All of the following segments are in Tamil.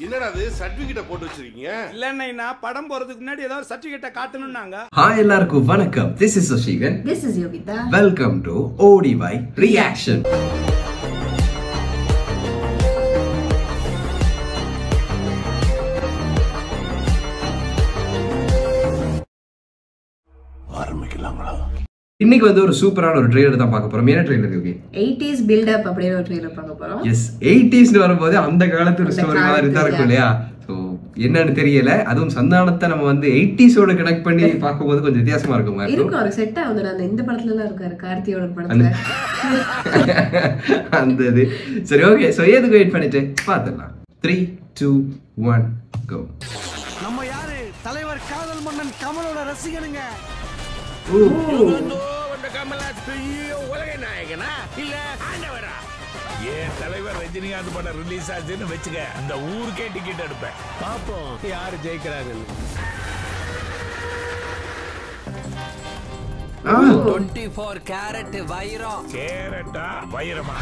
என்னடா அது சர்டிபிகேட்ட போட்டு வச்சிருக்கீங்க இல்லைன்னா படம் போறதுக்கு முன்னாடி ஏதாவது சர்டிபிகேட்டை காட்டணும்னாங்க ஹாய் எல்லாருக்கும் வணக்கம் this is Susheekan This is Yogita. Welcome to ஓடிவை ரியாக்ஷன் ஆரம்பிக்கலாங்களா இன்னைக்கு வந்து ஒரு சூப்பரான ஒரு ட்ரெய்லர் தான் பார்க்க போறோம் என்ன ட்ரெய்லர் இருக்கு 80s build-up அப்படின்னு ஒரு trailer பார்க்க போறோம். எஸ் எயிட்டிஸ்னு வரும்போது அந்த காலத்து ஒரு அந்த ஸ்டோரி மாதிரி தான் காலத்து, இருக்கும் இல்லையா ஸோ என்னன்னு தெரியல அதுவும் சந்தானத்தை நம்ம வந்து எயிட்டிஸோட கனெக்ட் பண்ணி பார்க்கும்போது கொஞ்சம் வித்தியாசமா இருக்கும் மாதிரி இருக்கும் இருக்கும் அவருக்கு set ஆகுது. அந்த இந்த படத்துல எல்லாம் இருக்காரு கார்த்தியோட படத்துல அந்த இது சரி ஓகே ஸோ எதுக்கு வெயிட் பண்ணிட்டு பார்த்துடலாம் த்ரீ டூ ஒன் கோ நம்ம யாரு தலைவர் காதல் மன்னன் கமலோட ரசிகனுங்க வந்த கமலாஸ் பெரிய உலக நாயகனா இல்ல ஆண்டவரா ஏன் தலைவர் ரஜினிகாந்த் படம் ரிலீஸ் ஆச்சுன்னு வச்சுக்க அந்த ஊருக்கே டிக்கெட் எடுப்பேன் பாப்போம் யாரு ஜெயிக்கிறாங்கன்னு டுவெண்ட்டி ஃபோர் கேரட் வைரம் கேரட்டா வைரமா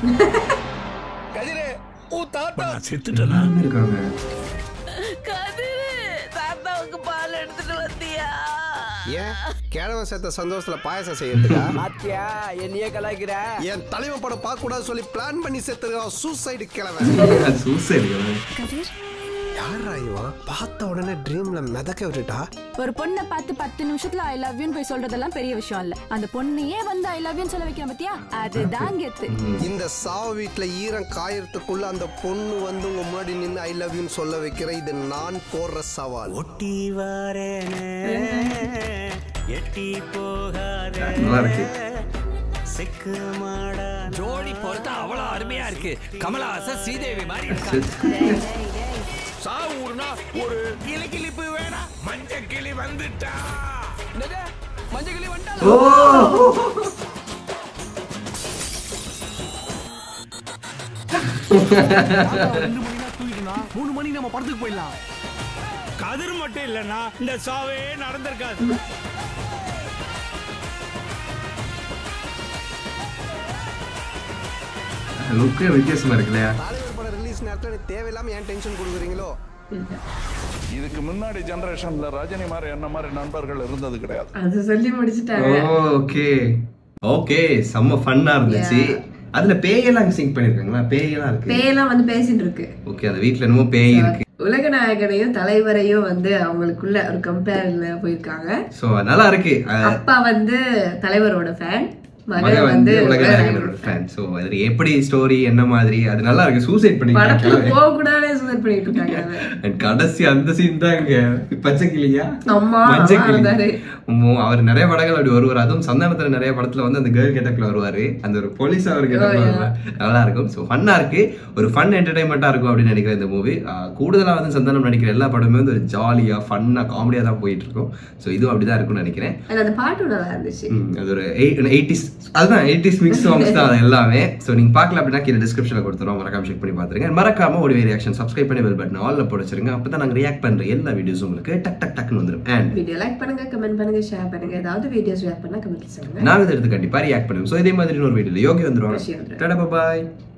கதிரே ஊ இப்ப நான் செத்துட்டேனா இருக்காங்க கதிரு தாத்தாவுக்கு பால் எடுத்துட்டு வந்தியா ஏன் கேழவன் சேர்த்த சந்தோஷத்துல பாயசம் செய்யறதுக்கா பாத்தியா என்னையே கலாய்க்கிற என் தலைவன் படம் பார்க்க கூடாது சொல்லி பிளான் பண்ணி சேர்த்துருக்கான் சூசைடு கிழவன் சூசைடு யாரா இவன் பார்த்த உடனே ட்ரீம்ல மிதக்க விட்டுட்டா ஒரு பொண்ணை பார்த்து பத்து நிமிஷத்துல ஐ லவ் யூன்னு போய் சொல்றதெல்லாம் பெரிய விஷயம் இல்ல அந்த பொண்ணையே வந்து ஐ லவ் யூன்னு சொல்ல வைக்கிறேன் பத்தியா அதுதான் கெத்து இந்த சாவு வீட்டுல ஈரம் காயறதுக்குள்ள அந்த பொண்ணு வந்து உங்க முன்னாடி நின்று ஐ லவ் யூன்னு சொல்ல வைக்கிற இது நான் போடுற சவால் ஒட்டி வரேனே எட்டி போகாதே நல்லா இருக்கு சிக்கு மாடா ஜோடி பொறுத்து அவ்வளவு அருமையா இருக்கு கமலஹாசன் ஸ்ரீதேவி மாதிரி இருக்காங்க சாவூர்னா ஒரு கிளி கிளிப்பு வேணா மஞ்ச கிளி வந்துட்டா மஞ்சள் கிளி வண்டா ஓ ரெண்டு மணினா தூக்கிக்கலாம் மூணு மணிக்கு நம்ம படத்துக்கு போயிடலாம் கதிர் மட்டும் இல்லைன்னா இந்த சாவே நடந்திருக்காது லுக்கே வித்தியாசமா இருக்கு இல்லையா தலைவர் படம் ரிலீஸ் நேரத்துல எனக்கு தேவையில்லாம ஏன் டென்ஷன் கொடுக்குறீங்களோ இதுக்கு முன்னாடி ஜெனரேஷன்ல ரஜினி மாதிரி என்ன மாதிரி நண்பர்கள் இருந்தது கிடையாது அது சொல்லி முடிச்சிட்டாங்க ஓகே ஓகே செம்ம ஃபன்னா இருந்துச்சு அதுல பேயெல்லாம் சிங்க் பண்ணிருக்காங்களா பேயெல்லாம் இருக்கு பேயெல்லாம் வந்து பேசிட்டு இருக்கு ஓகே அந்த வீட்ல என்னமோ பேய் இருக்கு உலக நாயகனையும் தலைவரையும் வந்து அவங்களுக்குள்ள ஒரு கம்பேர்ல போயிருக்காங்க சோ நல்லா இருக்கு அஹ், அப்பா வந்து தலைவரோட ஃபேன் மகன் மகன் வந்து வந்து உலக உலக நாயகனோட நாயகனோட ஃபேன் சோ அது எப்படி ஸ்டோரி என்ன மாதிரி அது நல்லா இருக்கு சூசைட் படத்துல பண்ணிருக்காங்க போக கூடாதே சுதர் பண்ணிட்டு இருக்காங்க அவன். And கடைசி அந்த சீன் தாங்க பச்சை கிளியா ஆமா, மஞ்சள் ஆமா, கிளி இருந்தாரு. உம்மோ, அவர் நிறைய படங்கள் அப்படி வருவார் அதுவும் சந்தானத்துல நிறைய படத்துல வந்து அந்த கேர்ள் கெட்டப்ல வருவாரு அந்த ஒரு போலீஸ் அவர் கெட்டப்ல Oh, yeah. வருவார் நல்லா இருக்கும் ஸோ ஃபன்னா இருக்கு ஒரு ஃபன் என்டர்டைன்மெண்ட்டா இருக்கும் அப்படின்னு நினைக்கிறேன் இந்த மூவி கூடுதலா வந்து சந்தானம் நடிக்கிற எல்லா படமே வந்து ஒரு ஜாலியா ஃபன்னா காமெடியா தான் போயிட்டு இருக்கும் ஸோ இதுவும் அப்படிதான் இருக்கும்னு நினைக்கிறேன் And அந்த பாட்டும் நல்லா இருந்துச்சு ம், அது ஒரு எயிட்டிஸ் அதுதான் எயிட்டிஸ் மிக்ஸ் சாங்ஸ் தான் அது எல்லாமே ஸோ நீங்க பார்க்கல அப்படின்னா கீழே டிஸ்கிரிப்ஷனில் கொடுத்துருவோம் மறக்காம செக் பண்ணி பார்த்துருங்க மறக்காம ஒரு ரியாக்ஷன் சப்ஸ்கிரைப் பண்ணி பெல் பட்டன் ஆல்ல போட வச்சிருங்க அப்போ தான் நாங்கள் ரியாக்ட் பண்ற எல்லா வீடியோஸும் உங்களுக்கு டக் டக் டக்னு வந்துடும் அண்ட் வீடியோ லைக் பண்ணுங்க கமெண்ட் பண்ணுங்க ஷேர் பண்ணுங்க ஏதாவது வீடியோஸ் ரியாக்ட் பண்ணா கமெண்ட் சொல்லுங்க நாங்கள் எடுத்து கண்டிப்பாக ரியாக்ட் பண்ணுவோம் ஸோ இதே மாதிரி ஒரு வீடியோவில் யோகி வந்துருவாங்க யோகி வந்துருவாங்க. டாடா பாய்